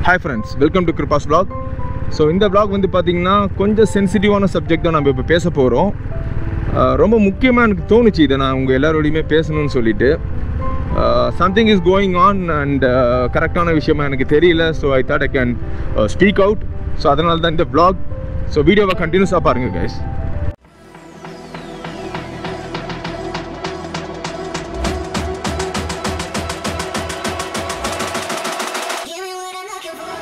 Hi friends welcome to Kirupa's vlog so இந்த vlog வந்து பார்த்தீங்கன்னா கொஞ்சம் சென்சிட்டிவான சப்ஜெக்ட் தான் நம்ம இப்போ பேச போகிறோம் ரொம்ப முக்கியமாக எனக்கு தோணுச்சு இதை நான் உங்கள் எல்லாரோடையுமே பேசணும்னு சொல்லிட்டு something is going on and கரெக்டான விஷயமா எனக்கு தெரியல so I thought I can speak out so அதனால தான் இந்த vlog ஸோ வீடியோவை கண்டினியூஸாக பாருங்கள் guys Give me what I'm looking for.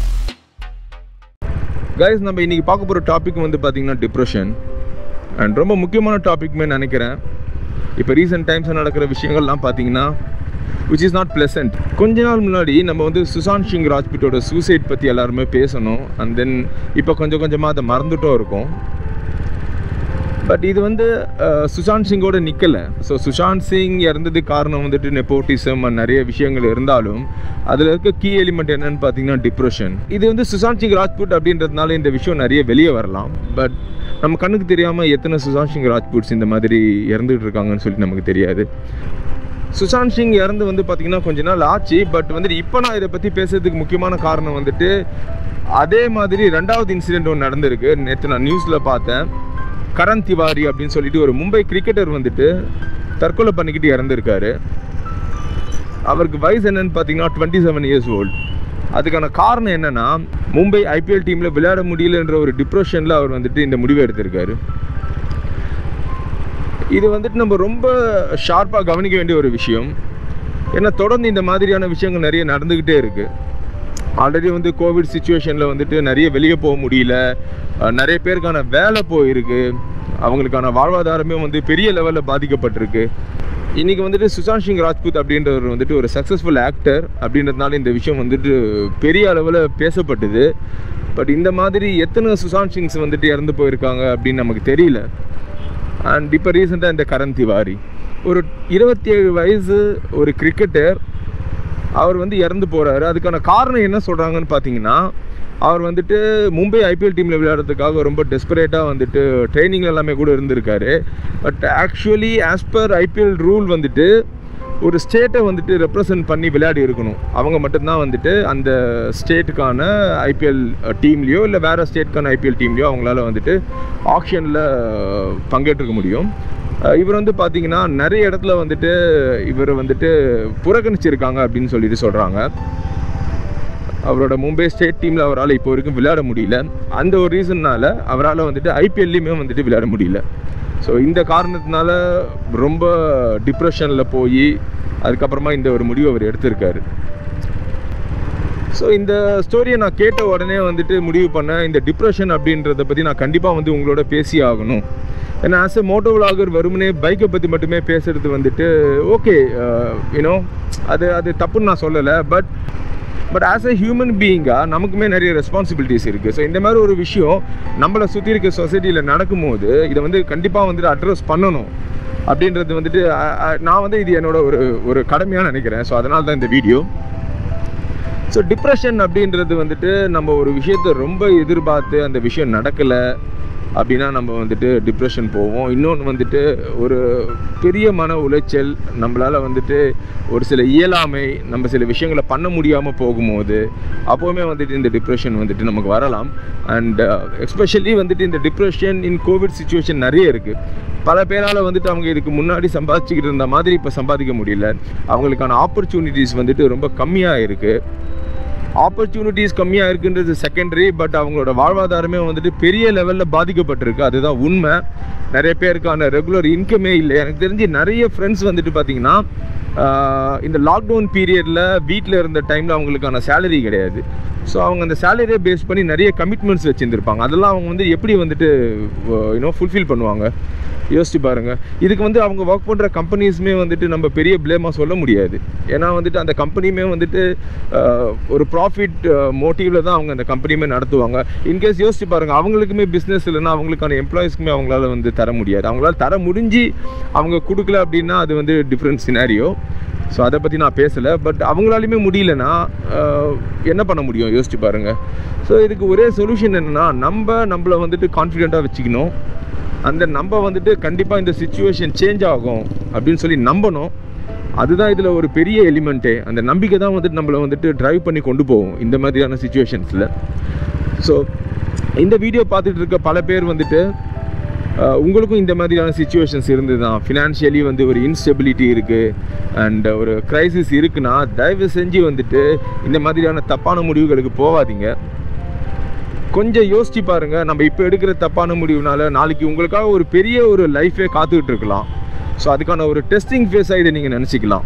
Guys நம்ம இன்றைக்கி பார்க்க போகிற டாபிக் வந்து பார்த்திங்கன்னா டிப்ரெஷன் அண்ட் ரொம்ப முக்கியமான டாபிக்மே நினைக்கிறேன் இப்போ ரீசெண்ட் டைம்ஸில் நடக்கிற விஷயங்கள்லாம் பார்த்தீங்கன்னா விச் இஸ் நாட் ப்ளசன்ட் கொஞ்ச நாள் முன்னாடி நம்ம வந்து சுசாந்த் சிங் ராஜ்புட்டோட சூசைட் பற்றி எல்லாருமே பேசணும் அண்ட் தென் இப்போ கொஞ்சம் கொஞ்சமாக அதை மறந்துட்டும் இருக்கோம் பட் இது வந்து அஹ், சுஷாந்த் சிங்கோட நிற்கலை ஸோ சுஷாந்த் சிங் இறந்தது காரணம் வந்துட்டு நெப்போட்டிசம் நிறைய விஷயங்கள் இருந்தாலும் அதில் இருக்க கீ எலிமெண்ட் என்னன்னு பார்த்தீங்கன்னா டிப்ரெஷன் இது வந்து சுஷாந்த் சிங் ராஜ்புட் அப்படின்றதுனால இந்த விஷயம் நிறைய வெளியே வரலாம் பட் நம்ம கண்ணுக்கு தெரியாமல் எத்தனை சுஷாந்த் சிங் ராஜ்புட்ஸ் இந்த மாதிரி இறந்துட்டு இருக்காங்கன்னு சொல்லிட்டு நமக்கு தெரியாது சுஷாந்த் சிங் இறந்து வந்து பார்த்தீங்கன்னா கொஞ்ச நாள் ஆச்சு பட் வந்துட்டு இப்போ நான் இதை பற்றி பேசுறதுக்கு முக்கியமான காரணம் வந்துட்டு அதே மாதிரி ரெண்டாவது இன்சிடென்ட் ஒன்று நடந்திருக்கு நேற்று நான் நியூஸில் பார்த்தேன் கரண் திவாரி அப்படின்னு சொல்லிட்டு ஒரு மும்பை கிரிக்கெட்டர் வந்துட்டு தற்கொலை பண்ணிக்கிட்டு இறந்துருக்காரு அவருக்கு வயசு என்னன்னு பார்த்தீங்கன்னா டுவெண்ட்டி செவன் இயர்ஸ் ஓல்டு அதுக்கான காரணம் என்னன்னா மும்பை ஐபிஎல் டீமில் விளையாட முடியலன்ற ஒரு டிப்ரெஷனில் அவர் வந்துட்டு இந்த முடிவை எடுத்திருக்காரு இது வந்துட்டு நம்ம ரொம்ப ஷார்ப்பாக கவனிக்க வேண்டிய ஒரு விஷயம் ஏன்னா தொடர்ந்து இந்த மாதிரியான விஷயங்கள் நிறைய நடந்துக்கிட்டே இருக்குது ஆல்ரெடி வந்து கோவிட் சுச்சுவேஷனில் வந்துட்டு நிறைய வெளியே போக முடியல அஹ் நிறைய பேருக்கான வேலை போயிருக்கு அவங்களுக்கான வாழ்வாதாரமே வந்து பெரிய லெவலில் பாதிக்கப்பட்டிருக்கு இன்றைக்கி வந்துட்டு சுஷாந்த் சிங் ராஜ்புத் அப்படின்றவர் வந்துட்டு ஒரு சக்ஸஸ்ஃபுல் ஆக்டர் அப்படின்றதுனால இந்த விஷயம் வந்துட்டு பெரிய அளவில் பேசப்பட்டது பட் இந்த மாதிரி எத்தனை சுஷாந்த் சிங்ஸ் வந்துட்டு இறந்து போயிருக்காங்க அப்படின்னு நமக்கு தெரியல அண்ட் இப்போ ரீசெண்டாக இந்த கரண் திவாரி ஒரு இருபத்தி ஏழு வயசு ஒரு கிரிக்கெட்டர் அவர் வந்து இறந்து போகிறாரு அதுக்கான காரணம் என்ன சொல்கிறாங்கன்னு பார்த்தீங்கன்னா அவர் வந்துட்டு மும்பை ஐபிஎல் டீமில் விளையாடுறதுக்காக ரொம்ப டெஸ்பரேட்டாக வந்துட்டு ட்ரைனிங் எல்லாமே கூட இருந்திருக்காரு but actually as per IPL rule வந்துட்டு ஒரு ஸ்டேட்டை வந்துட்டு ரெப்ரசன்ட் பண்ணி விளையாடி இருக்கணும் அவங்க மட்டும்தான் வந்துட்டு அந்த ஸ்டேட்டுக்கான ஐபிஎல் டீம்லேயோ இல்லை வேறு ஸ்டேட்டுக்கான ஐபிஎல் டீம்லேயோ அவங்களால வந்துட்டு ஆக்ஷனில் பங்கேற்றுக்க முடியும் அஹ் இவர் வந்து பார்த்தீங்கன்னா நிறைய இடத்துல வந்துட்டு இவர் வந்துட்டு புறக்கணிச்சிருக்காங்க அப்படின்னு சொல்லிட்டு சொல்கிறாங்க அவரோட மும்பை ஸ்டேட் டீமில் அவரால் இப்போ வரைக்கும் விளையாட முடியல அந்த ஒரு ரீசன்னால அவரால் வந்துட்டு ஐபிஎல்லையுமே வந்துட்டு விளையாட முடியல ஸோ இந்த காரணத்தினால ரொம்ப டிப்ரெஷனில் போய் அதுக்கப்புறமா இந்த ஒரு முடிவு அவர் எடுத்திருக்காரு ஸோ இந்த ஸ்டோரியை நான் கேட்ட உடனே வந்துட்டு முடிவு பண்ணேன் இந்த டிப்ரெஷன் அப்படின்றத பற்றி நான் கண்டிப்பாக வந்து உங்களோட பேசி ஆகணும் ஏன்னா ஆஸ் எ மோட்டோ விலாகர் வெறுமனே பைக்கை பற்றி மட்டுமே பேசுறது வந்துட்டு ஓகே யூனோ அது அது தப்புன்னு நான் சொல்லலை but but as a human பீயிங்காக நமக்குமே நிறைய ரெஸ்பான்சிபிலிட்டிஸ் இருக்குது ஸோ இந்த மாதிரி ஒரு விஷயம் நம்மளை சுற்றி இருக்க சொசைட்டியில் நடக்கும்போது இதை வந்து கண்டிப்பாக வந்துட்டு அட்ரஸ் பண்ணணும் அப்படின்றது வந்துட்டு அ- அ- நான் வந்து இது என்னோட ஒரு ஒரு கடமையாக நினைக்கிறேன் ஸோ அதனால தான் இந்த வீடியோ ஸோ டிப்ரெஷன் அப்படின்றது வந்துட்டு நம்ம ஒரு விஷயத்தை ரொம்ப எதிர்பார்த்து அந்த விஷயம் நடக்கலை அப்படின்னா நம்ம வந்துட்டு டிப்ரெஷன் போவோம் இன்னொன்று வந்துட்டு ஒரு பெரிய மன உளைச்சல் நம்மளால் வந்துட்டு ஒரு சில இயலாமை நம்ம சில விஷயங்களை பண்ண முடியாமல் போகும்போது அப்போவுமே வந்துட்டு இந்த டிப்ரெஷன் வந்துட்டு நமக்கு வரலாம் அண்ட் எஸ்பெஷலி வந்துட்டு இந்த டிப்ரெஷன் இன் கோவிட் சுச்சுவேஷன் நிறைய இருக்குது பல பேரால் வந்துட்டு அவங்க இதுக்கு முன்னாடி சம்பாதிச்சுக்கிட்டு இருந்த மாதிரி இப்போ சம்பாதிக்க முடியல அவங்களுக்கான ஆப்பர்ச்சுனிட்டிஸ் வந்துட்டு ரொம்ப கம்மியாக இருக்குது ஆப்பர்ச்சுனிட்டிஸ் கம்மியாக இருக்குன்றது செகண்டரி பட் அவங்களோட வாழ்வாதாரமே வந்துட்டு பெரிய லெவலில் பாதிக்கப்பட்டிருக்கு அதுதான் உண்மை நிறைய பேருக்கான ரெகுலர் இன்கமே இல்லை எனக்கு தெரிஞ்சு நிறைய ஃப்ரெண்ட்ஸ் வந்துட்டு பார்த்தீங்கன்னா ஆஹ், இந்த லாக்டவுன் பீரியடில் வீட்டில் இருந்த டைமில் அவங்களுக்கான சேலரி கிடையாது ஸோ அவங்க அந்த சேலரியை பேஸ் பண்ணி நிறைய கமிட்மெண்ட்ஸ் வச்சுருந்துருப்பாங்க அதெல்லாம் அவங்க வந்து எப்படி வந்துட்டு யூனோ ஃபுல்ஃபில் பண்ணுவாங்க யோசிச்சு பாருங்க இதுக்கு வந்து அவங்க ஒர்க் பண்ணுற கம்பெனிஸுமே வந்துட்டு நம்ம பெரிய ப்ளேமாக சொல்ல முடியாது ஏன்னா வந்துட்டு அந்த கம்பெனியுமே வந்துட்டு ஆஹ், ஒரு ப்ராஃபிட் மோட்டிவில் தான் அவங்க அந்த கம்பெனியுமே நடத்துவாங்க இன்கேஸ் யோசிச்சு பாருங்க அவங்களுக்குமே பிஸ்னஸ் இல்லைன்னா அவங்களுக்கான எம்ப்ளாயிஸ்க்குமே அவங்களால வந்து தர முடியாது அவங்களால தர முடிஞ்சு அவங்க கொடுக்கல அப்படின்னா அது வந்து டிஃப்ரெண்ட் சினாரியோ ஸோ அதை பற்றி நான் பேசலை பட் அவங்களாலையுமே முடியலன்னா ஆஹ், என்ன பண்ண முடியும் யோசிச்சு பாருங்க ஸோ இதுக்கு ஒரே சொல்யூஷன் என்னென்னா நம்ம நம்மளை வந்துட்டு கான்ஃபிடெண்ட்டாக வச்சுக்கணும் அந்த நம்ம வந்துட்டு கண்டிப்பாக இந்த சுச்சுவேஷன் சேஞ்ச் ஆகும் அப்படின்னு சொல்லி நம்பணும் அதுதான் இதில் ஒரு பெரிய எலிமெண்ட்டே அந்த நம்பிக்கை தான் வந்துட்டு நம்மளை வந்துட்டு ட்ரைவ் பண்ணி கொண்டு போகும் இந்த மாதிரியான சுச்சுவேஷன்ஸில் ஸோ இந்த வீடியோ பார்த்துட்டு இருக்க பல பேர் வந்துட்டு அஹ், உங்களுக்கும் இந்த மாதிரியான சுச்சுவேஷன்ஸ் இருந்து தான் ஃபினான்ஷியலி வந்து ஒரு இன்ஸ்டெபிலிட்டி இருக்குது அண்ட் ஒரு க்ரைசிஸ் இருக்குன்னா தயவு செஞ்சு வந்துட்டு இந்த மாதிரியான தப்பான முடிவுகளுக்கு போகாதீங்க கொஞ்சம் யோசிச்சு பாருங்க நம்ம இப்போ எடுக்கிற தப்பான முடிவுனால நாளைக்கு உங்களுக்காக ஒரு பெரிய ஒரு லைஃபே காத்துக்கிட்டு இருக்கலாம் ஸோ அதுக்கான ஒரு டெஸ்டிங் ஃபேஸாக இதை நீங்கள் நினச்சிக்கலாம்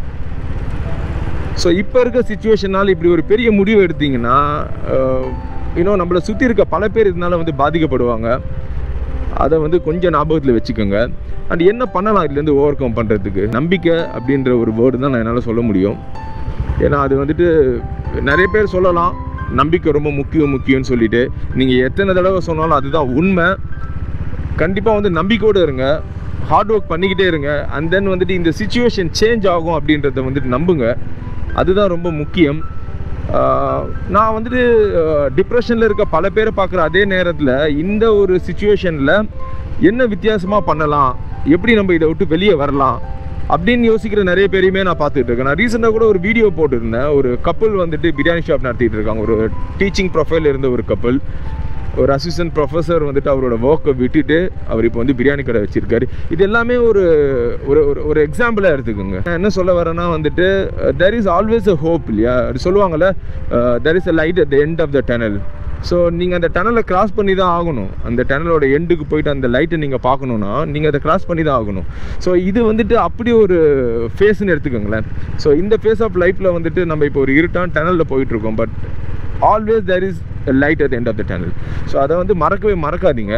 ஸோ இப்போ இருக்க சுச்சுவேஷனால் இப்படி ஒரு பெரிய முடிவு எடுத்தீங்கன்னா இன்னும் நம்மளை சுற்றி இருக்க பல பேர் இதனால வந்து பாதிக்கப்படுவாங்க அதை வந்து கொஞ்சம் ஞாபகத்தில் வச்சுக்கோங்க அண்ட் என்ன பண்ணலாம் இதுலேருந்து ஓவர் கம் பண்ணுறதுக்கு நம்பிக்கை அப்படின்ற ஒரு வேர்டு தான் நான் என்னால் சொல்ல முடியும் ஏன்னா அது வந்துட்டு நிறைய பேர் சொல்லலாம் நம்பிக்கை ரொம்ப முக்கியம் முக்கியம்னு சொல்லிட்டு நீங்கள் எத்தனை தடவை சொன்னாலும் அதுதான் உண்மை கண்டிப்பாக வந்து நம்பிக்கையோடு இருங்க ஹார்ட் ஒர்க் பண்ணிக்கிட்டே இருங்க அண்ட் தென் வந்துட்டு இந்த சுச்சுவேஷன் சேஞ்ச் ஆகும் அப்படின்றத வந்துட்டு நம்புங்க அதுதான் ரொம்ப முக்கியம் ஆஹ் நான் வந்துட்டு டிப்ரெஷனில் இருக்க பல பேரை பார்க்குற அதே நேரத்தில் இந்த ஒரு சுச்சுவேஷனில் என்ன வித்தியாசமாக பண்ணலாம் எப்படி நம்ம இதை விட்டு வெளியே வரலாம் அப்படின்னு யோசிக்கிற நிறைய பேரையுமே நான் பார்த்துட்டு இருக்கேன் நான் ரீசெண்டாக கூட ஒரு வீடியோ போட்டிருந்தேன் ஒரு கப்பல் வந்துட்டு பிரியாணி ஷாப் நடத்திட்டு இருக்காங்க ஒரு டீச்சிங் ப்ரொஃபைல் இருந்த ஒரு கப்பல் ஒரு அசிஸ்டன்ட் ப்ரொஃபஸர் வந்துட்டு அவரோட ஒர்க்கை விட்டுட்டு அவர் இப்போ வந்து பிரியாணி கடை வச்சிருக்காரு இது எல்லாமே ஒரு ஒரு ஒரு ஒரு எக்ஸாம்பிளாக எடுத்துக்கோங்க நான் என்ன சொல்ல வரேன்னா வந்துட்டு there is always a hope இல்லையா அது சொல்லுவாங்கல்ல there is a light at the end of the tunnel so நீங்கள் அந்த டனலை கிராஸ் பண்ணி தான் ஆகணும் அந்த டனலோட எண்டுக்கு போயிட்டு அந்த லைட்டை நீங்கள் பார்க்கணுன்னா நீங்கள் அதை கிராஸ் பண்ணி தான் ஆகணும் ஸோ இது வந்துட்டு அப்படி ஒரு ஃபேஸ்ன்னு எடுத்துக்கோங்களேன் ஸோ இந்த ஃபேஸ் ஆஃப் லைஃப்பில் வந்துட்டு நம்ம இப்போ ஒரு இருட்டான டனலில் போயிட்டுருக்கோம் but always there is light at end of the tunnel so அதை வந்து மறக்கவே மறக்காதீங்க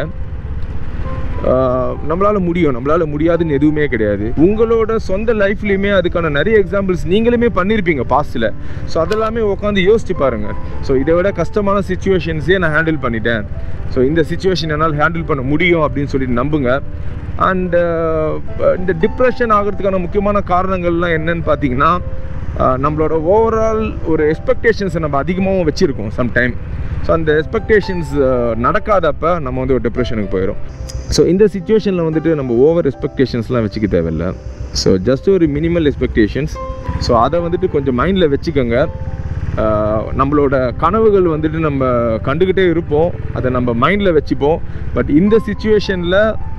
நம்மளால் முடியும் நம்மளால் முடியாதுன்னு எதுவுமே கிடையாது உங்களோட சொந்த லைஃப்லையுமே அதுக்கான நிறைய எக்ஸாம்பிள்ஸ் நீங்களுமே பண்ணியிருப்பீங்க பாஸ்ட்டில் ஸோ அதெல்லாமே உட்காந்து யோசிச்சு பாருங்கள் ஸோ இதை விட கஷ்டமான சுச்சுவேஷன்ஸே நான் ஹேண்டில் பண்ணிட்டேன் ஸோ இந்த சுச்சுவேஷன் என்னால் ஹேண்டில் பண்ண முடியும் அப்படின்னு சொல்லிட்டு நம்புங்க அண்டு இந்த டிப்ரெஷன் ஆகிறதுக்கான முக்கியமான காரணங்கள்லாம் என்னன்னு பார்த்தீங்கன்னா ஆஹ் நம்மளோட ஓவரால் ஒரு எக்ஸ்பெக்டேஷன்ஸை நம்ம அதிகமாகவும் வச்சுருக்கோம் சம்டைம் ஸோ அந்த எக்ஸ்பெக்டேஷன்ஸ் நடக்காதப்ப நம்ம வந்து ஒரு டிப்ரெஷனுக்கு போயிடும் ஸோ இந்த சுச்சுவேஷனில் வந்துட்டு நம்ம ஓவர் எக்ஸ்பெக்டேஷன்ஸ்லாம் வச்சுக்க தேவையில்ல ஸோ ஜஸ்ட் ஒரு மினிமல் எக்ஸ்பெக்டேஷன்ஸ் ஸோ அதை வந்துட்டு கொஞ்சம் மைண்டில் வச்சுக்கோங்க ஆஹ் நம்மளோட கனவுகள் வந்துட்டு நம்ம கண்டுக்கிட்டே இருப்போம் அதை நம்ம மைண்டில் வச்சுப்போம் பட் இந்த சுச்சுவேஷனில்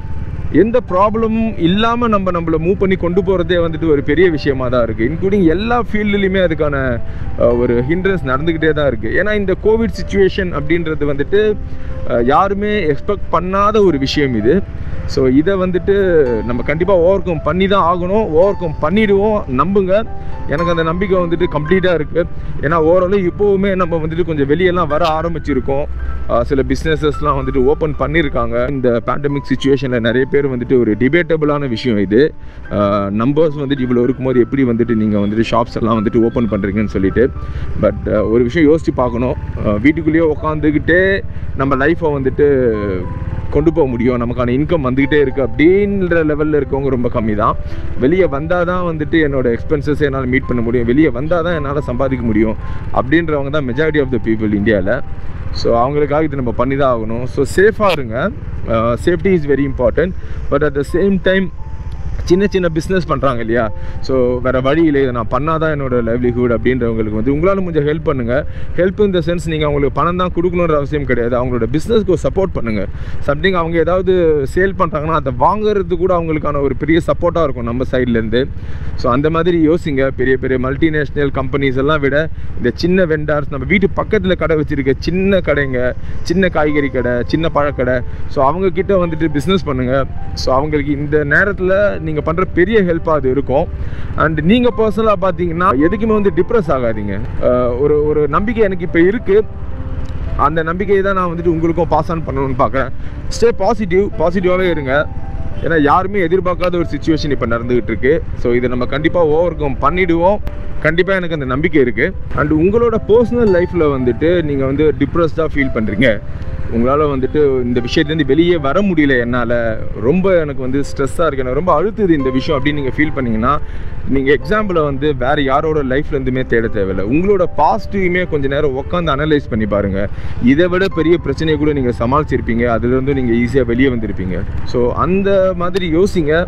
எந்த ப்ராப்ளமும் இல்லாமல் நம்ம நம்மளை மூவ் பண்ணி கொண்டு போகிறதே வந்துட்டு ஒரு பெரிய விஷயமா தான் இருக்குது இன்க்ளூடிங் எல்லா ஃபீல்டுலையுமே அதுக்கான அஹ், ஒரு ஹிண்ட்ரன்ஸ் நடந்துக்கிட்டே தான் இருக்குது ஏன்னா இந்த கோவிட் சுச்சுவேஷன் அப்படின்றது வந்துட்டு அஹ், யாருமே எக்ஸ்பெக்ட் பண்ணாத ஒரு விஷயம் இது ஸோ இதை வந்துட்டு நம்ம கண்டிப்பாக ஓவர் கம் பண்ணி தான் ஆகணும் ஓவர் கம் பண்ணிடுவோம் நம்புங்க எனக்கு அந்த நம்பிக்கை வந்துட்டு கம்ப்ளீட்டாக இருக்குது ஏன்னா ஓரளவு இப்போவுமே நம்ம வந்துட்டு கொஞ்சம் வெளியெல்லாம் வர ஆரம்பிச்சிருக்கோம் அஹ் சில பிஸ்னஸஸ்லாம் வந்துட்டு ஓப்பன் பண்ணியிருக்காங்க இந்த பேண்டமிக் சுச்சுவேஷனில் நிறைய பேர் வந்துட்டு ஒரு டிபேட்டபிளான விஷயம் இது நம்பர்ஸ் வந்துட்டு இவ்வளோ இருக்கும்போது எப்படி வந்துட்டு நீங்கள் வந்துட்டு ஷாப்ஸ் எல்லாம் வந்துட்டு ஓப்பன் பண்ணுறீங்கன்னு சொல்லிட்டு பட் ஒரு விஷயம் யோசித்து பார்க்கணும் அஹ் வீட்டுக்குள்ளேயே உட்காந்துக்கிட்டே நம்ம லைஃப்பை வந்துட்டு கொண்டு போக முடியும் நமக்கான இன்கம் வந்துக்கிட்டே இருக்குது அப்படின்ற லெவலில் இருக்கவங்க ரொம்ப கம்மி தான் வெளியே வந்தால் தான் வந்துட்டு என்னோட எக்ஸ்பென்சஸ் என்னால் மீட் பண்ண முடியும் வெளியே வந்தால் தான் என்னால் சம்பாதிக்க முடியும் அப்படின்றவங்க தான் மெஜாரிட்டி ஆஃப் த பீப்புள் இந்தியாவில் ஸோ அவங்களுக்காக இது நம்ம பண்ணி தான் ஆகணும் ஸோ சேஃபாக இருங்க safety is very important but at the same time சின்ன சின்ன பிஸ்னஸ் பண்ணுறாங்க இல்லையா ஸோ வேறு வழி இல்லை இதை நான் பண்ணால் தான் என்னோட லைவ்லிஹுட் அப்படின்றவங்களுக்கு வந்து உங்களால் கொஞ்சம் ஹெல்ப் பண்ணுங்கள் ஹெல்ப் இந்த சென்ஸ் நீங்கள் அவங்களுக்கு பணம் தான் கொடுக்கணுன்ற அவசியம் கிடையாது அவங்களோட பிஸ்னஸ்க்கு சப்போர்ட் பண்ணுங்கள் சம்திங் அவங்க ஏதாவது சேல் பண்ணுறாங்கன்னா அதை வாங்குறது கூட அவங்களுக்கான ஒரு பெரிய சப்போர்ட்டாக இருக்கும் நம்ம சைட்லேருந்து ஸோ அந்த மாதிரி யோசிங்க பெரிய பெரிய மல்டிநேஷ்னல் கம்பெனிஸ் எல்லாம் விட இந்த சின்ன வெண்டார்ஸ் நம்ம வீட்டு பக்கத்தில் கடை வச்சுருக்க சின்ன கடைங்க சின்ன காய்கறி கடை சின்ன பழக்கடை ஸோ அவங்க கிட்ட வந்துட்டு பிஸ்னஸ் பண்ணுங்கள் ஸோ அவங்களுக்கு இந்த நேரத்தில் நீங்கள் பண்ணுற பெரிய ஹெல்ப்பாக அது இருக்கும் அண்ட் நீங்கள் பர்சனலாக பார்த்தீங்கன்னா எதுக்குமே வந்து டிப்ரெஸ் ஆகாதீங்க அஹ் ஒரு ஒரு நம்பிக்கை எனக்கு இப்போ இருக்குது அந்த நம்பிக்கையை தான் நான் வந்துட்டு உங்களுக்கும் பாஸ் ஆன் பண்ணணும்னு பார்க்குறேன் ஸ்டே பாசிட்டிவ் பாசிட்டிவாகவே இருங்க ஏன்னா யாருமே எதிர்பார்க்காத ஒரு சுச்சுவேஷன் இப்போ நடந்துகிட்டு இருக்கு ஸோ இதை நம்ம கண்டிப்பாக ஓவர் கம் பண்ணிடுவோம் கண்டிப்பாக எனக்கு அந்த நம்பிக்கை இருக்குது அண்ட் உங்களோட பர்சனல் லைஃப்பில் வந்துட்டு நீங்கள் வந்து டிப்ரெஸ்டாக ஃபீல் பண்ணுறீங்க உங்களால் வந்துட்டு இந்த விஷயத்துலேருந்து வெளியே வர முடியல என்னால் ரொம்ப எனக்கு வந்து ஸ்ட்ரெஸ்ஸாக இருக்கு எனக்கு ரொம்ப அழுத்துது இந்த விஷயம் அப்படின்னு நீங்கள் ஃபீல் பண்ணீங்கன்னா நீங்கள் எக்ஸாம்பிளை வந்து வேறு யாரோட லைஃப்லேருந்துமே தேட தேவையில்லை உங்களோட பாசிட்டிவ்மே கொஞ்சம் நேரம் உட்காந்து அனலைஸ் பண்ணி பாருங்கள் இதை விட பெரிய பிரச்சனையை கூட நீங்கள் சமாளிச்சிருப்பீங்க அதுலேருந்து நீங்கள் ஈஸியாக வெளியே வந்திருப்பீங்க ஸோ அந்த மாதிரி யோசிங்க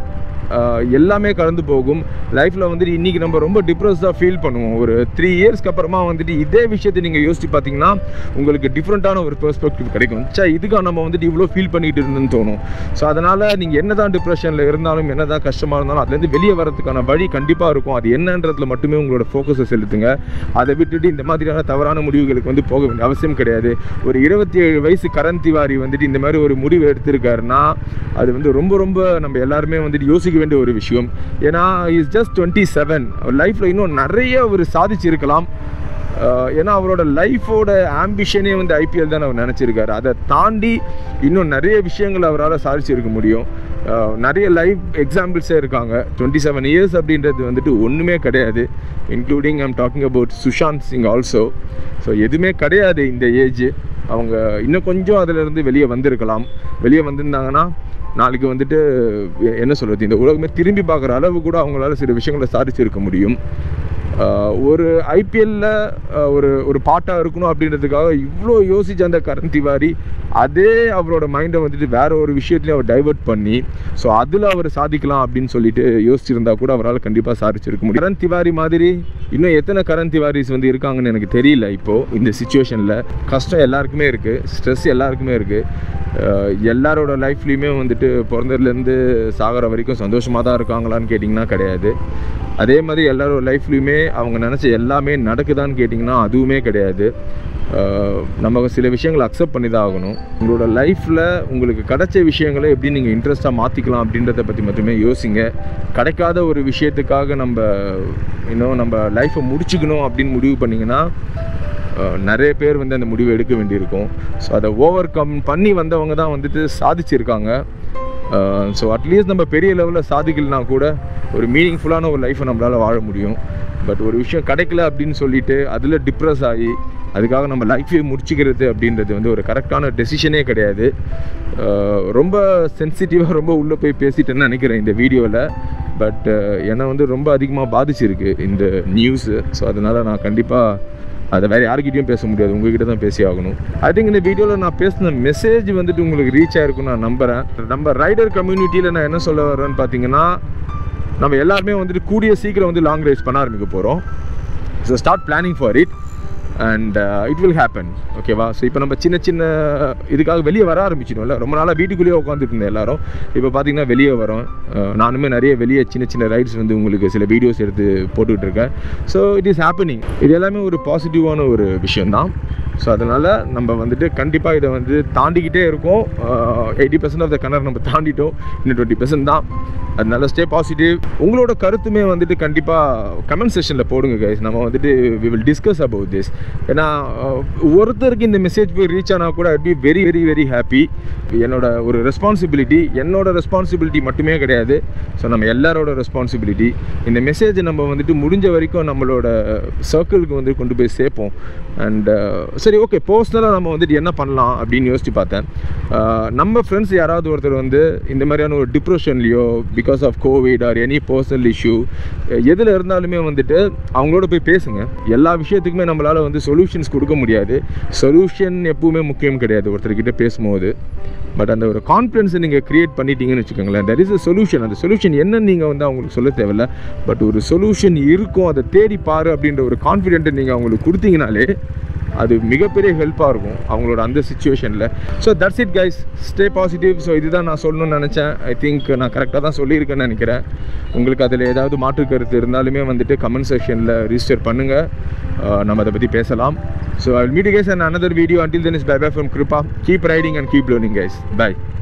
ஆஹ் எல்லாமே கடந்து போகும் லைஃப்பில் வந்துட்டு இன்றைக்கி நம்ம ரொம்ப டிப்ரெஸ்டாக ஃபீல் பண்ணுவோம் ஒரு த்ரீ இயர்ஸ்க்கு அப்புறமா வந்துட்டு இதே விஷயத்தை நீங்கள் யோசிச்சு பார்த்தீங்கன்னா உங்களுக்கு டிஃப்ரெண்ட்டான ஒரு பெர்ஸ்பெக்டிவ் கிடைக்கும் சே இதுக்காக நம்ம வந்துட்டு இவ்வளோ ஃபீல் பண்ணிட்டு இருந்தோன்னு தோணும் ஸோ அதனால் நீங்கள் என்ன தான் டிப்ரெஷனில் இருந்தாலும் என்ன தான் கஷ்டமாக இருந்தாலும் அதுலேருந்து வெளியே வரதுக்கான வழி கண்டிப்பாக இருக்கும் அது என்னன்றதுல மட்டுமே உங்களோட ஃபோக்கஸை செலுத்துங்க அதை விட்டுட்டு இந்த மாதிரியான தவறான முடிவுகளுக்கு வந்து போக வேண்டிய அவசியம் கிடையாது ஒரு இருபத்தி ஏழு வயசு கரண் திவாரி வந்துட்டு இந்த மாதிரி ஒரு முடிவு எடுத்திருக்காருன்னா அது வந்து ரொம்ப ரொம்ப நம்ம எல்லாருமே வந்துட்டு யோசிக்க வேண்டிய ஒரு விஷயம் ஏன்னா இஸ் ஜஸ்ட் டுவெண்ட்டி செவன் லைஃப்பில் இன்னும் நிறைய அவர் சாதிச்சிருக்கலாம் ஆஹ் ஏன்னா அவரோட லைஃபோட ஆம்பிஷனே வந்து ஐபிஎல் தான் அவர் நினச்சிருக்காரு அதை தாண்டி இன்னும் நிறைய விஷயங்கள் அவரால் சாதிச்சிருக்க முடியும் ஆஹ் நிறைய லைவ் எக்ஸாம்பிள்ஸே இருக்காங்க டுவெண்ட்டி செவன் இயர்ஸ் அப்படின்றது வந்துட்டு ஒன்றுமே கிடையாது including I'm talking about Sushant Singh also so எதுவுமே கிடையாது இந்த ஏஜ் அவங்க இன்னும் கொஞ்சம் அதிலிருந்து வெளியே வந்திருக்கலாம் வெளியே வந்திருந்தாங்கன்னா நாளைக்கு வந்துட்டு எ- என்ன சொல்கிறது இந்த உலகமே திரும்பி பார்க்குற அளவு கூட அவங்களால சில விஷயங்களை சாதிச்சிருக்க முடியும் ஆஹ் ஒரு ஐபிஎல்ல ஒரு ஒரு பாட்டாக இருக்கணும் அப்படின்றதுக்காக இவ்வளோ யோசிச்ச அந்த கரண் திவாரி அதே அவரோட மைண்டை வந்துட்டு வேற ஒரு விஷயத்துலையும் அவர் டைவர்ட் பண்ணி ஸோ அதில் அவர் சாதிக்கலாம் அப்படின்னு சொல்லிட்டு யோசிச்சிருந்தா கூட அவரால் கண்டிப்பாக சாதிச்சிருக்க முடியும் கரண் திவாரி மாதிரி இன்னும் எத்தனை கரண் திவாரிஸ் வந்து இருக்காங்கன்னு எனக்கு தெரியல இப்போது இந்த சுச்சுவேஷனில் கஷ்டம் எல்லாருக்குமே இருக்குது ஸ்ட்ரெஸ் எல்லாருக்குமே இருக்குது எல்லாரோட லைஃப்லேயுமே வந்துட்டு பிறந்ததுலேருந்து சாகிற வரைக்கும் சந்தோஷமாக தான் இருக்காங்களான்னு கேட்டிங்கன்னா கிடையாது அதே மாதிரி எல்லாரோட லைஃப்லையுமே அவங்க நினச்ச எல்லாமே நடக்குதான்னு கேட்டிங்கன்னா அதுவுமே கிடையாது ஆஹ் நம்ம சில விஷயங்களை அக்செப்ட் பண்ணி தான் ஆகணும் உங்களோட லைஃப்பில் உங்களுக்கு கிடைச்ச விஷயங்களை எப்படி நீங்கள் இன்ட்ரெஸ்ட்டாக மாற்றிக்கலாம் அப்படின்றத பற்றி மட்டுமே யோசிங்க கிடைக்காத ஒரு விஷயத்துக்காக நம்ம இன்னும் நம்ம லைஃப்பை முடிச்சுக்கணும் அப்படின்னு முடிவு பண்ணிங்கன்னா அஹ் நிறைய பேர் வந்து அந்த முடிவை எடுக்க வேண்டியிருக்கும் ஸோ அதை ஓவர் கம் பண்ணி வந்தவங்க தான் வந்துட்டு சாதிச்சிருக்காங்க ஸோ அட்லீஸ்ட் நம்ம பெரிய லெவலில் சாதிக்கலனா கூட ஒரு மீனிங்ஃபுல்லான ஒரு லைஃப்பை நம்மளால் வாழ முடியும் பட் ஒரு விஷயம் கிடைக்கல அப்படின்னு சொல்லிட்டு அதில் டிப்ரெஸ் ஆகி அதுக்காக நம்ம லைஃபே முடிச்சுக்கிறது அப்படின்றது வந்து ஒரு கரெக்டான டெசிஷனே கிடையாது அஹ் ரொம்ப சென்சிட்டிவாக ரொம்ப உள்ளே போய் பேசிட்டேன்னு நினைக்கிறேன் இந்த வீடியோவில் பட் என்னை வந்து ரொம்ப அதிகமாக பாதிச்சிருக்கு இந்த நியூஸு ஸோ அதனால் நான் கண்டிப்பாக அதை வேறு யார்கிட்டயும் பேச முடியாது உங்ககிட்ட தான் பேசி ஆகணும் ஐ திங்க் இந்த வீடியோவில் நான் பேசின மெசேஜ் வந்துட்டு உங்களுக்கு ரீச் ஆயிருக்கும்னு நான் நம்புகிறேன் நம்ம ரைடர் கம்யூனிட்டியில் நான் என்ன சொல்ல வரேன்னு பார்த்தீங்கன்னா நம்ம எல்லாருமே வந்துட்டு கூடிய சீக்கிரம் வந்து லாங் ரைஸ் பண்ண ஆரம்பிக்க போகிறோம் so start planning for it and it will happen ஓகேவா ஸோ இப்போ நம்ம சின்ன சின்ன இதுக்காக வெளியே வர ஆரம்பிச்சிடும்ல ரொம்ப நாளாக வீட்டுக்குள்ளேயே உட்காந்துட்டு இருந்தேன் எல்லாரும் இப்போ பார்த்தீங்கன்னா வெளியே வரோம் அஹ் நானுமே நிறைய வெளியே சின்ன சின்ன ரைட்ஸ் வந்து உங்களுக்கு சில வீடியோஸ் எடுத்து போட்டுக்கிட்டு இருக்கேன் ஸோ இட் இஸ் ஹேப்பனிங் இது எல்லாமே ஒரு பாசிட்டிவான ஒரு விஷயம்தான் ஸோ அதனால் நம்ம வந்துட்டு கண்டிப்பாக இதை வந்து தாண்டிக்கிட்டே இருக்கோம் எயிட்டி பர்சன்ட் ஆஃப் த கனர் நம்ம தாண்டிட்டோம் இன்னும் டுவெண்ட்டி பர்சன்ட் தான் அதனால ஸ்டே பாசிட்டிவ் உங்களோட கருத்துமே வந்துட்டு கண்டிப்பாக கமெண்ட் செஷனில் போடுங்க கைஸ் நம்ம வந்துட்டு we will discuss about this ஏன்னா அஹ், ஒருத்தருக்கு இந்த மெசேஜ் போய் ரீச் ஆனால் கூட I be very very very happy என்னோட ஒரு ரெஸ்பான்சிபிலிட்டி என்னோட ரெஸ்பான்சிபிலிட்டி மட்டுமே கிடையாது ஸோ நம்ம எல்லாரோட ரெஸ்பான்சிபிலிட்டி இந்த மெசேஜை நம்ம வந்துட்டு முடிஞ்ச வரைக்கும் நம்மளோட சர்க்கிளுக்கு வந்து கொண்டு போய் சேர்ப்போம் அண்ட் சரி ஓகே பர்சனலாக நம்ம வந்துட்டு என்ன பண்ணலாம் அப்படின்னு யோசிச்சு பார்த்தேன் அஹ், நம்ம ஃப்ரெண்ட்ஸ் யாராவது ஒருத்தர் வந்து இந்த மாதிரியான ஒரு டிப்ரெஷன்லையோ because of COVID or any personal issue எதில் இருந்தாலுமே வந்துட்டு அவங்களோட போய் பேசுங்க எல்லா விஷயத்துக்குமே நம்மளால் வந்து சொல்யூஷன்ஸ் கொடுக்க முடியாது சொல்யூஷன் எப்பவுமே முக்கியம் கிடையாது ஒருத்தர்கிட்ட பேசும்போது பட் அந்த ஒரு கான்ஃபிடன்ஸை நீங்கள் க்ரியேட் பண்ணிட்டீங்கன்னு வச்சுக்கோங்களேன் தட் இஸ் a சொல்யூஷன் அந்த சொல்யூஷன் என்னன்னு நீங்கள் வந்து அவங்களுக்கு சொல்ல தேவையில்ல பட் ஒரு சொல்யூஷன் இருக்கும் அதை தேடி பாரு அப்படின்ற ஒரு கான்ஃபிடென்ட்டை நீங்கள் அவங்களுக்கு கொடுத்தீங்கனாலே அது மிகப்பெரிய ஹெல்ப்பாக இருக்கும் அவங்களோட அந்த சுச்சுவேஷனில் so that's it guys stay positive so இதுதான் நான் சொல்லணும்னு நினச்சேன் ஐ திங்க் நான் கரெக்டாக தான் சொல்லியிருக்கேன்னு நினைக்கிறேன் உங்களுக்கு அதில் ஏதாவது மாற்று கருத்து இருந்தாலுமே வந்துட்டு கமெண்ட் செக்ஷனில் ரிஜிஸ்டர் பண்ணுங்கள் நம்ம அதை பற்றி பேசலாம் so I meet guys and another video until then is bye bye from Kirupa keep riding and keep learning guys bye